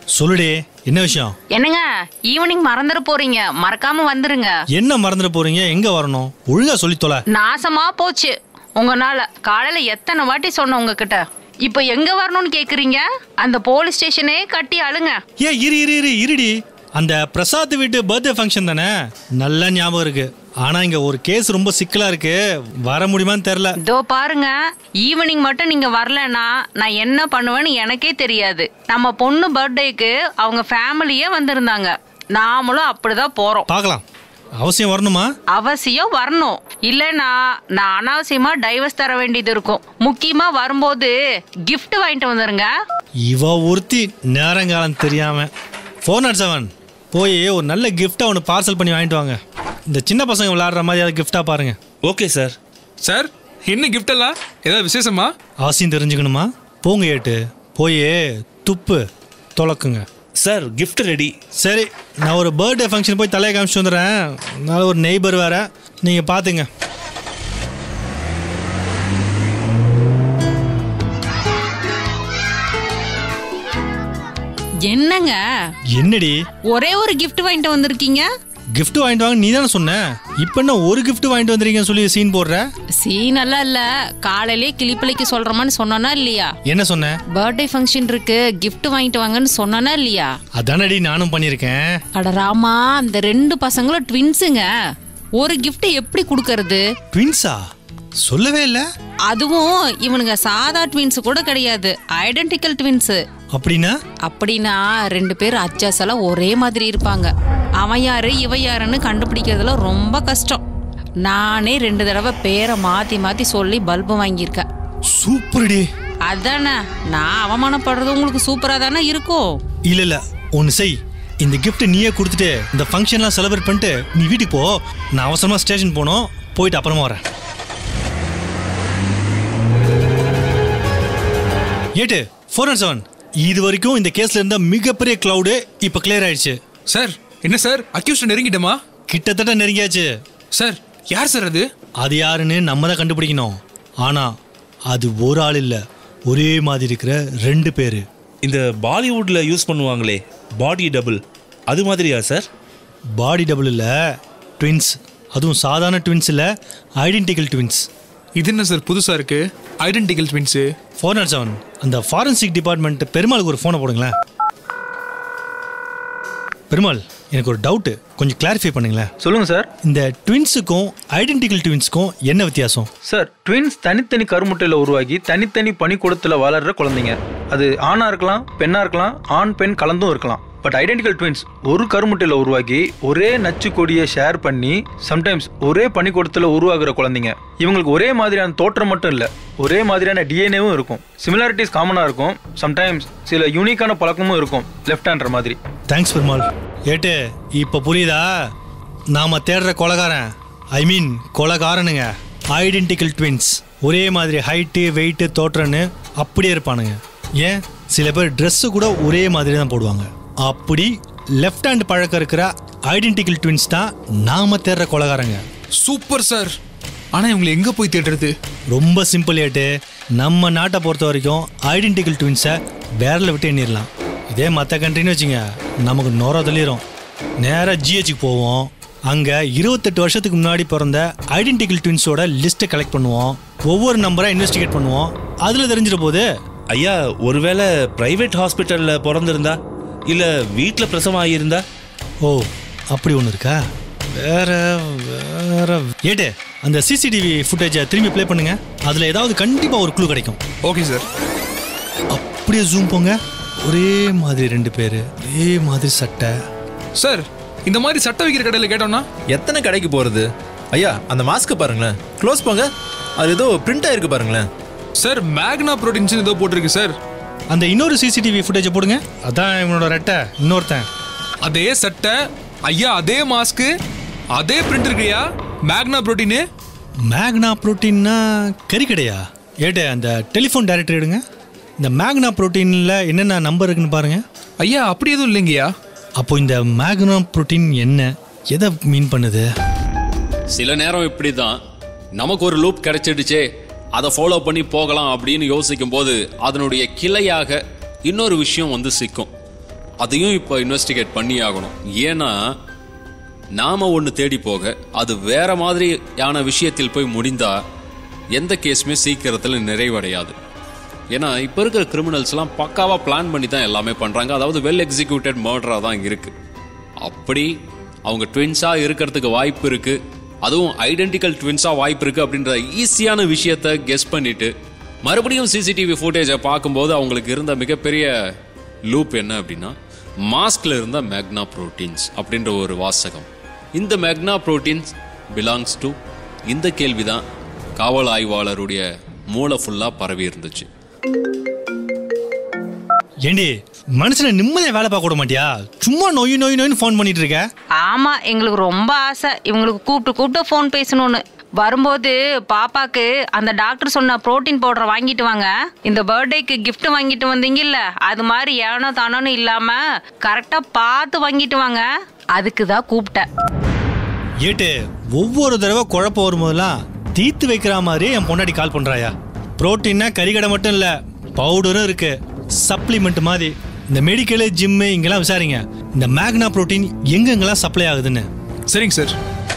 சொல்லுடி என்ன விஷயம் என்னங்க ஈவினிங் மறந்துட போறீங்க மறக்காம வந்துருங்க என்ன மறந்துட போறீங்க எங்க வரணும் ஒழுங்கா சொல்லித் தொலை நாசமா போச்சு உங்கனால காலையில எத்தனை வாட்டி சொன்னேன் உங்ககிட்ட இப்போ எங்க வரணும்னு கேக்குறீங்க அந்த போலீஸ் ஸ்டேஷனே கட்டி அழுங்க ஏ இரு இரு இரு இருடி அந்த பிரசாத் வீட்டு பர்த்டே ஃபங்க்ஷன் தானே நல்ல ஞாபகம் இருக்கு ஆனா இங்க ஒரு கேஸ் ரொம்ப சிக்கலா இருக்கு வர முடியுமான்னு தெரியல இதோ பாருங்க ஈவினிங் மட்டும் நீங்க வரலன்னா நான் என்ன பண்ணுவேன்னு எனக்கே தெரியாது நம்ம பொண்ணு பர்த்டேக்கு அவங்க ஃபேமிலியே வந்திருந்தாங்க நாமளும் அப்படிதான் போறோம் பார்க்கலாம் அவசியம் வரணுமா அவசியம் வரணும் இல்லைன்னா நான் அனாவசியமா டைவர்ஸ் தர வேண்டியது இருக்கும் முக்கியமா வரும்போது gift வாங்கிட்டு வந்துருங்க இவ ஒருத்தி நேரங்காலம் தெரியாம ஃபோர் நாட் செவன் போய் ஒரு நல்ல கிஃப்டை ஒன்று பார்சல் பண்ணி வாங்கிட்டு வாங்க இந்த சின்ன பசங்க விளையாடுற மாதிரி ஏதாவது கிஃப்டாக பாருங்க ஓகே சார் சார் என்ன gift எல்லாம் ஏதாவது விசேஷமா அவசியம் தெரிஞ்சுக்கணுமா போங்க ஏட்டு போய் துப்பு தொலைக்குங்க சார் gift ரெடி சரி நான் ஒரு பர்த்டே ஃபங்க்ஷன் போய் தலையை காமிச்சிட்டு வந்துடுறேன் அதனால ஒரு நெய்பர் வேற நீங்கள் பார்த்துங்க என்னங்க என்னடி ஒரே ஒரு gift வாங்கிட்டு வந்திருக்கீங்க gift வாங்கிட்டு வாங்க நீ தானே சொன்ன இப்போ என்ன ஒரு gift வாங்கிட்டு வந்திருக்கீங்கன்னு சொல்லி சீன் போடுற சீன் எல்லாம் இல்ல காலையிலே கிளிப்பளிக்கு சொல்றமான்னு சொன்னானா இல்லையா என்ன சொன்ன பர்த்டே ஃபங்க்ஷன் இருக்கு gift வாங்கிட்டு வாங்கன்னு சொன்னானா இல்லையா அதானடி நானும் பண்ணியிருக்கேன் அட ராமா அந்த ரெண்டு பசங்களும் ட்வின்ஸுங்க ஒரு gift எப்படி கொடுக்கறது ட்வின்ஸா சொல்லவே இல்லை அதுவும் இவனுங்க சாதா ட்வின்ஸ் கூட கிடையாது ஐடென்டிக்கல் ட்வின்ஸ் அப்படின்னா அப்படின்னா ரெண்டு பேர் அச்சாசெல்லாம் ஒரே மாதிரி இருப்பாங்க அவன் யாரு இவ யாருன்னு கண்டுபிடிக்கிறதுல ரொம்ப கஷ்டம் நானே ரெண்டு தடவை பேரை மாத்தி மாத்தி சொல்லி பல்பு வாங்கியிருக்கேன் சூப்பர்டி அதானே நான் அவமானப்படுறது உங்களுக்கு சூப்பரா தானே இருக்கும் இல்ல இல்ல ஒன்னு செய் இந்த gift நீயே கொடுத்துட்டு இந்த ஃபங்க்ஷன்லாம் செலிப்ரேட் பண்ணிட்டு நீ வீட்டுக்கு போ நான் அவசரமா ஸ்டேஷன் போகணும் போயிட்டு அப்புறமா வரேன் ஏட்டு ஃபோர் அண்ட் செவன் இது வரைக்கும் இந்த கேஸ்ல இருந்த மிகப்பெரிய கிளவுடு இப்போ கிளியர் ஆயிடுச்சு சார் என்ன சார் அக்யூஸ்ட் நெருங்கிட்டோமா கிட்டத்தட்ட நெருங்கியாச்சு சார் யார் சார் அது அது யாருன்னு நம்ம தான் கண்டுபிடிக்கணும் ஆனா அது ஒரு ஆள் இல்ல ஒரே மாதிரி இருக்கிற ரெண்டு பேரு இந்த பாலிவுட்ல யூஸ் பண்ணுவாங்களே பாடி டபுள் அது மாதிரியா சார் பாடி டபுள் இல்ல ட்வின்ஸ் அதுவும் சாதாரண ட்வின்ஸ் இல்ல ஐடென்டிக்கல் ட்வின்ஸ் இது என்ன சார் புதுசா இருக்கு identical twins four not seven அந்த ஃபாரன்சிக் டிபார்ட்மெண்ட் பெருமாளுக்கு ஒரு ஃபோனை போடுங்களேன் பெருமாள் எனக்கு ஒரு டவுட்டு கொஞ்சம் கிளாரிஃபை பண்ணுங்களேன் சொல்லுங்க சார் இந்த ட்வின்ஸுக்கும் ஐடென்டிக்கல் ட்வின்ஸுக்கும் என்ன வித்தியாசம் சார் ட்வின்ஸ் தனித்தனி கருமுட்டையில் உருவாகி தனித்தனி பனிக்கூடத்தில் வளர்ற குழந்தைங்க அது ஆணா இருக்கலாம் பெண்ணா இருக்கலாம் ஆண் பெண் கலந்தும் இருக்கலாம் பட் ஐடென்டிக்கல் ட்வின்ஸ் ஒரு கருமுட்டையில் உருவாகி ஒரே நச்சு கொடியை ஷேர் பண்ணி சம்டைம்ஸ் ஒரே பனிக்கூடத்தில் உருவாகிற குழந்தைங்க இவங்களுக்கு ஒரே மாதிரியான தோற்றம் மட்டும் இல்லை ஒரே மாதிரியான டிஎன்ஏவும் இருக்கும் சிமிலாரிட்டிஸ் காமனாக இருக்கும் சம்டைம்ஸ் சில யூனிக்கான பழக்கமும் இருக்கும் லெஃப்ட் ஹேண்டர் மாதிரி தேங்க்ஸ் பெருமாள் ஏட்டு இப்போ புரியுதா நாம தேடுற கொலகாரன் ஐ மீன் கொலகாரனுங்க ஐடென்டிக்கல் ட்வின்ஸ் ஒரே மாதிரி ஹைட்டு வெயிட்டு தோற்றன்னு அப்படியே இருப்பானுங்க ஏன் சில பேர் ட்ரெஸ்ஸு கூட ஒரே மாதிரி தான் போடுவாங்க அப்படி லெஃப்ட் ஹேண்ட் பழக்கம் இருக்கிற ஐடென்டிக்கல் ட்வின்ஸ் தான் நாம தேடுற கொலகாரங்க சூப்பர் சார் ஆனா இவங்களை எங்க போய் தேடுறது ரொம்ப சிம்பிள் ஏட்டு நம்ம நாட்டை பொறுத்த வரைக்கும் ஐடென்டிக்கல் ட்வின்ஸை வேரில் விட்டு எண்ணிடலாம் இதே மற்ற கண்ட்ரின்னு வச்சுங்க நமக்கு நொற தெளிரும் நேராக ஜிஹெச்சுக்கு போவோம் அங்கே இருபத்தெட்டு வருஷத்துக்கு முன்னாடி பிறந்த ஐடென்டிக்கல் ட்வின்ஸோட லிஸ்ட்டை கலெக்ட் பண்ணுவோம் ஒவ்வொரு நம்பராக இன்வெஸ்டிகேட் பண்ணுவோம் அதில் தெரிஞ்சிட போது ஐயா ஒருவேளை பிரைவேட் ஹாஸ்பிட்டல்ல பிறந்திருந்தா இல்ல வீட்ல பிரசவம் ஆகியிருந்தா ஓ அப்படி ஒன்று இருக்கா வேற வேற ஏட்டு அந்த சிசிடிவி ஃபுட்டேஜை திரும்பி ப்ளே பண்ணுங்க அதில் ஏதாவது கண்டிப்பாக ஒரு க்ளூ கிடைக்கும் ஓகே சார் அப்படியே ஜூம் போங்க ஒரே மாதிரி ரெண்டு பேர் ஒரே மாதிரி சட்டை சார் இந்த மாதிரி சட்டை வைக்கிற கடையில் கேட்டோம்னா எத்தனை கடைக்கு போறது ஐயா அந்த மாஸ்க் பாருங்களேன் க்ளோஸ் போங்க அது ஏதோ பிரிண்ட் ஆயிருக்கு பாருங்களேன் சார் மேக்னா ப்ரோட்டீன்ஸ் ஏதோ போட்டிருக்கு சார் அந்த இன்னொரு சிசிடிவி ஃபுட்டேஜை போடுங்க அதான் இவனோட ரெட்டை இன்னொருத்தன் அதே சட்டை ஐயா அதே மாஸ்க்கு அதே பிரிண்ட் இருக்குயா மேக்னா ப்ரோட்டீனு மேக்னா புரோட்டீன்னா கறி கடையா ஏட்டே அந்த டெலிஃபோன் டைரக்டர் எடுங்க இந்த மேக்னா புரோட்டீனில் என்னென்ன நம்பர் இருக்குன்னு பாருங்க ஐயா அப்படி எதுவும் இல்லைங்கய்யா அப்போ இந்த மேக்னா புரோட்டீன் என்ன எதை மீன் பண்ணுது சில நேரம் இப்படிதான் நமக்கு ஒரு லூப் கிடைச்சிடுச்சே அதை ஃபாலோ பண்ணி போகலாம் அப்படின்னு யோசிக்கும் போது அதனுடைய கிளையாக இன்னொரு விஷயம் வந்து சிக்கும் அதையும் இப்போ இன்வெஸ்டிகேட் பண்ணி ஆகணும் ஏன்னா நாம ஒன்று தேடி போக அது வேற மாதிரியான விஷயத்தில் போய் முடிந்தா எந்த கேஸுமே சீக்கிரத்தில் நிறைவடையாது ஏன்னா இப்போ இருக்கிற கிரிமினல்ஸ்லாம் பக்காவாக பிளான் பண்ணி தான் எல்லாமே பண்ணுறாங்க அதாவது வெல் எக்ஸிக்யூட்டட் மர்டராக தான் இருக்கு அப்படி அவங்க ட்வின்ஸாக இருக்கிறதுக்கு வாய்ப்பு இருக்கு அதுவும் ஐடென்டிக்கல் ட்வின்ஸாக வாய்ப்பு இருக்கு அப்படின்ற ஈஸியான விஷயத்த கெஸ் பண்ணிட்டு மறுபடியும் சிசிடிவி ஃபுட்டேஜை பார்க்கும்போது அவங்களுக்கு இருந்த மிகப்பெரிய லூப் என்ன அப்படின்னா மாஸ்க்ல இருந்த மேக்னா புரோட்டீன்ஸ் அப்படின்ற ஒரு வாசகம் இந்த மேக்னா புரோட்டீன்ஸ் பிலாங்ஸ் டு இந்த கேள்விதான் காவல் ஆய்வாளருடைய மூளை ஃபுல்லாக பரவி இருந்துச்சு ஏண்டி மனுஷனை நிம்மதியா வேலை பார்க்க விட மாட்டியா சும்மா நொய் நொய் நொய்னு ஃபோன் பண்ணிட்டு இருக்க ஆமா எங்களுக்கு ரொம்ப ஆசை இவங்களுக்கு கூப்பிட்டு கூப்பிட்டு ஃபோன் பேசணும்னு வரும்போது பாப்பாக்கு அந்த டாக்டர் சொன்ன புரோட்டீன் பவுடர் வாங்கிட்டு வாங்க இந்த பர்த்டேக்கு gift வாங்கிட்டு வந்தீங்கல்ல அது மாதிரி ஏனோ தானோன்னு இல்லாம கரெக்டா பார்த்து வாங்கிட்டு வாங்க அதுக்கு தான் கூப்பிட்டேன் ஏட்டு ஒவ்வொரு தடவை குழப்பம் வரும்போதெல்லாம் தீத்து வைக்கிற மாதிரி என் பொண்டாடி கால் பண்றாயா புரோட்டீன்னா கறிக்கடை மட்டும் இல்ல பவுடரும் இருக்கு சப்ளிமெண்ட் மாதிரி இந்த மெடிக்கலு ஜிம்மு இங்கெல்லாம் விசாரிங்க இந்த மேக்னா புரோட்டீன் எங்கெங்கெல்லாம் சப்ளை ஆகுதுன்னு சரிங்க சார்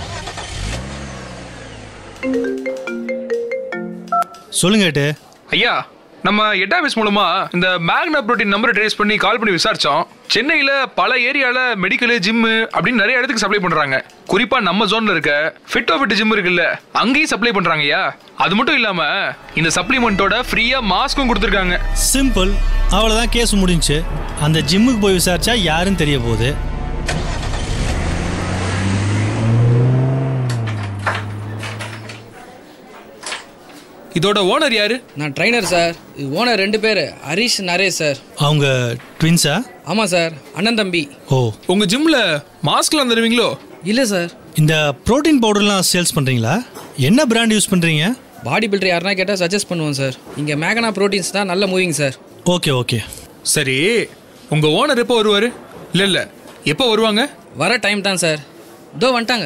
சொல்லுங்க ஏட்டு ஐயா நம்ம எட்டாபிஸ் மூலமா இந்த மேக்னா புரோட்டீன் நம்பரை ட்ரேஸ் பண்ணி கால் பண்ணி விசாரிச்சோம் சென்னையில பல ஏரியால மெடிக்கல் ஜிம்மு அப்படின்னு நிறைய இடத்துக்கு சப்ளை பண்றாங்க குறிப்பா நம்ம ஜோன்ல இருக்க ஃபிட் ஃபிட் ஜிம் இருக்குல்ல அங்கேயும் சப்ளை பண்றாங்க ஐயா அது மட்டும் இல்லாம இந்த சப்ளிமெண்ட்டோட ஃப்ரீயா மாஸ்க்கும் கொடுத்துருக்காங்க சிம்பிள் அவ்வளோதான் கேஸ் முடிஞ்சுச்சு அந்த ஜிம்முக்கு போய் விசாரிச்சா யாருன்னு தெரிய போகுது இதோட ஓனர் யாரு நான் ட்ரைனர் சார் இது ஓனர் ரெண்டு பேர் ஹரிஷ் நரேஷ் சார் அவங்க ட்வின்ஸா ஆமாம் சார் அண்ணன் தம்பி ஓ உங்க ஜிம்ல மாஸ்க்லாம் தருவீங்களோ இல்லை சார் இந்த புரோட்டீன் பவுடர்லாம் சேல்ஸ் பண்ணுறீங்களா என்ன பிராண்ட் யூஸ் பண்ணுறீங்க பாடி பில்டர் யாருனா கேட்டால் சஜஸ்ட் பண்ணுவோம் சார் இங்கே மேகனா ப்ரோட்டீன்ஸ் தான் நல்ல மூவிங் சார் ஓகே ஓகே சரி உங்க ஓனர் எப்போ வருவாரு இல்ல இல்ல எப்போ வருவாங்க வர டைம் தான் சார் இதோ வந்துட்டாங்க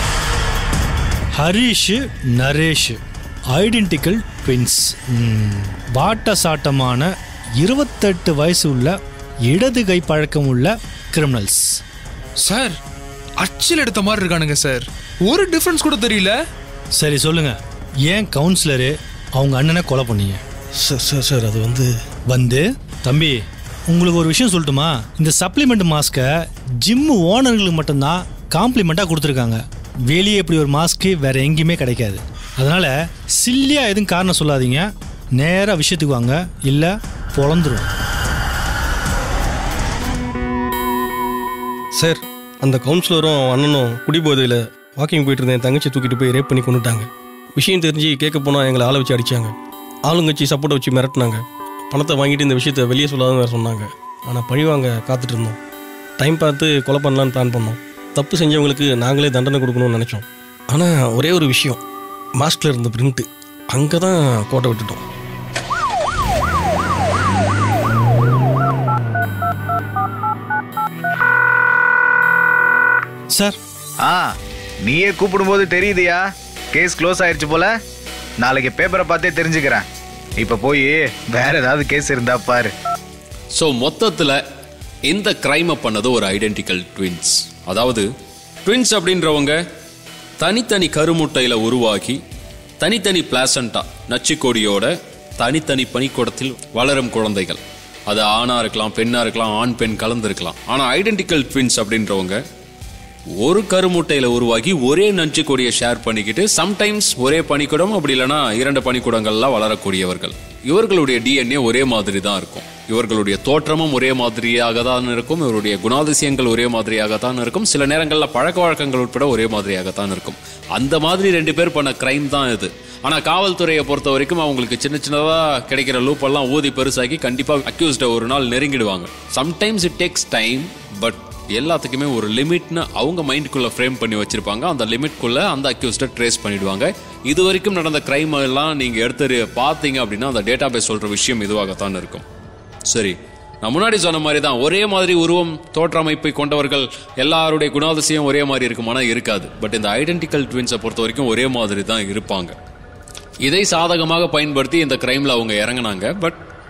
ஹரிஷ் நரேஷ் ஐடென்டிக்கல் ட்வின்ஸ் வாட்ட சாட்டமான இருபத்தெட்டு வயசு உள்ள இடது கை பழக்கம் உள்ள கிரிமினல்ஸ் சார் அச்சில் எடுத்த மாதிரி இருக்கானுங்க சார் ஒரு டிஃபரன்ஸ் கூட தெரியல சரி சொல்லுங்க ஏன் கவுன்சிலரு அவங்க அண்ணனை கொலை பண்ணீங்க சார் சார் சார் அது வந்து வந்து தம்பி உங்களுக்கு ஒரு விஷயம் சொல்லட்டுமா இந்த சப்ளிமெண்ட் மாஸ்க்கை ஜிம்மு ஓனர்களுக்கு மட்டும்தான் காம்ப்ளிமெண்ட்டாக கொடுத்துருக்காங்க வெளியே இப்படி ஒரு மாஸ்க்கு வேற எங்கேயுமே கிடைக்காது அதனால சில்லியா எதுவும் காரணம் சொல்லாதீங்க நேராக விஷயத்துக்கு வாங்க இல்லை பொழந்துரும் சார் அந்த கவுன்சிலரும் அவன் அண்ணனும் குடிபோதையில் வாக்கிங் போயிட்டு இருந்தேன் என் தங்கச்சி தூக்கிட்டு போய் ரேப் பண்ணி கொண்டுட்டாங்க விஷயம் தெரிஞ்சு கேட்க போனால் எங்களை ஆளை வச்சு அடித்தாங்க ஆளுங்கட்சி சப்போர்ட்டை வச்சு மிரட்டினாங்க பணத்தை வாங்கிட்டு இந்த விஷயத்தை வெளியே சொல்லாதுன்னு வேறு சொன்னாங்க ஆனால் பழிவாங்க காத்துட்டு இருந்தோம் டைம் பார்த்து கொலை பண்ணலான்னு பிளான் பண்ணோம் தப்பு செஞ்சவங்களுக்கு நாங்களே தண்டனை கொடுக்கணும்னு நினச்சோம் ஆனால் ஒரே ஒரு விஷயம் மாஸ்கில் இருந்த பிரிண்ட்டு அங்கே தான் கோட்டை விட்டுட்டோம் சார் ஆ நீயே கூப்பிடும்போது தெரியுதுயா கேஸ் க்ளோஸ் ஆயிருச்சு போல நாளைக்கு பேப்பரை பார்த்தே தெரிஞ்சுக்கிறேன் இப்போ போய் வேற ஏதாவது கேஸ் இருந்தா பாரு ஸோ மொத்தத்தில் இந்த கிரைமை பண்ணது ஒரு ஐடென்டிக்கல் ட்வின்ஸ் அதாவது ட்வின்ஸ் அப்படின்றவங்க தனித்தனி கருமுட்டையில் உருவாகி தனித்தனி பிளாசண்டா நச்சுக்கொடியோட தனித்தனி பனிக்கூடத்தில் வளரும் குழந்தைகள் அது ஆணாக இருக்கலாம் பெண்ணாக இருக்கலாம் ஆண் பெண் கலந்துருக்கலாம் ஆனால் ஐடென்டிக்கல் ட்வின்ஸ் அப்படின்றவங்க ஒரு கருமுட்டையில் உருவாகி ஒரே நஞ்சு கொடியை ஷேர் பண்ணிக்கிட்டு சம்டைம்ஸ் ஒரே பனிக்குடம் அப்படி இல்லைன்னா இரண்டு பனிக்குடங்கள்லாம் வளரக்கூடியவர்கள் இவர்களுடைய டிஎன்ஏ ஒரே மாதிரி தான் இருக்கும் இவர்களுடைய தோற்றமும் ஒரே மாதிரியாக தான் இருக்கும் இவருடைய குணாதிசயங்கள் ஒரே மாதிரியாக தான் இருக்கும் சில நேரங்களில் பழக்க வழக்கங்கள் உட்பட ஒரே மாதிரியாக தான் இருக்கும் அந்த மாதிரி ரெண்டு பேர் பண்ண கிரைம் தான் இது ஆனால் காவல்துறையை பொறுத்த வரைக்கும் அவங்களுக்கு சின்ன சின்னதாக கிடைக்கிற லூப்பெல்லாம் ஊதி பெருசாக்கி கண்டிப்பாக அக்யூஸ்டை ஒரு நாள் நெருங்கிடுவாங்க sometimes it takes time but எல்லாத்துக்குமே ஒரு லிமிட்னு அவங்க மைண்டுக்குள்ளே ஃப்ரேம் பண்ணி வச்சிருப்பாங்க அந்த லிமிட்குள்ளே அந்த அக்யூஸ்டை ட்ரேஸ் பண்ணிடுவாங்க இது வரைக்கும் நடந்த கிரைம் எல்லாம் நீங்கள் எடுத்து பார்த்தீங்க அப்படின்னா அந்த டேட்டா பேஸ் சொல்கிற விஷயம் இதுவாகத்தான் இருக்கும் சரி நான் முன்னாடி சொன்ன மாதிரி தான் ஒரே மாதிரி உருவம் தோற்றமைப்பை கொண்டவர்கள் எல்லாருடைய குணாதிசயம் ஒரே மாதிரி இருக்குமானா இருக்காது பட் இந்த ஐடென்டிக்கல் ட்வின்ஸை பொறுத்த வரைக்கும் ஒரே மாதிரி தான் இருப்பாங்க இதை சாதகமாக பயன்படுத்தி இந்த கிரைமில் அவங்க இறங்குனாங்க பட்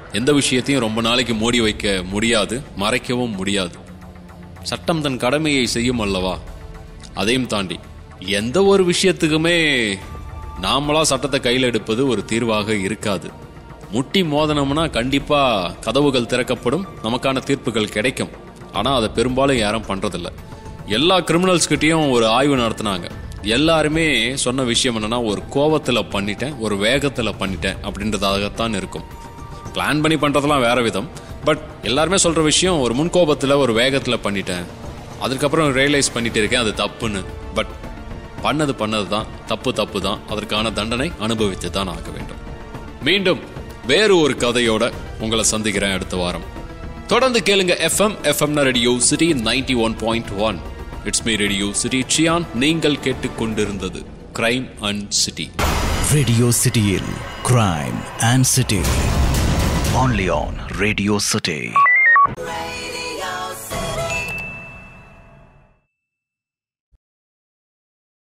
எந்த விஷயத்தையும் ரொம்ப நாளைக்கு மூடி வைக்க முடியாது மறைக்கவும் முடியாது சட்டம் தன் கடமையை செய்யும் அல்லவா அதையும் தாண்டி எந்த ஒரு விஷயத்துக்குமே நாமளா சட்டத்தை கையில் எடுப்பது ஒரு தீர்வாக இருக்காது முட்டி மோதனம்னா கண்டிப்பா கதவுகள் திறக்கப்படும் நமக்கான தீர்ப்புகள் கிடைக்கும் ஆனா அதை பெரும்பாலும் யாரும் பண்றதில்ல எல்லா கிரிமினல்ஸ்கிட்டையும் ஒரு ஆய்வு நடத்தினாங்க எல்லாருமே சொன்ன விஷயம் என்னன்னா ஒரு கோவத்துல பண்ணிட்டேன் ஒரு வேகத்துல பண்ணிட்டேன் அப்படின்றதாகத்தான் இருக்கும் பிளான் பண்ணி பண்றதெல்லாம் வேற விதம் பட் எல்லாருமே சொல்ற விஷயம் ஒரு முன்கோபத்துல ஒரு வேகத்துல பண்ணிட்டேன் அதுக்கப்புறம் ரியலைஸ் பண்ணிட்டு இருக்கேன் அது தப்புன்னு பட் பண்ணது பண்ணது தான் தப்பு தப்பு தான் அதற்கான தண்டனை அனுபவித்து தான் ஆக வேண்டும் மீண்டும் வேறு ஒரு கதையோட உங்களை சந்திக்கிறேன் அடுத்த வாரம் தொடர்ந்து கேளுங்க FM FM radio city ninety one point one it's me radio city Chiyaan நீங்கள் கேட்டுக்கொண்டிருந்தது கிரைம் அண்ட் சிட்டி ரேடியோ சிட்டியில் crime and city only on Radio City.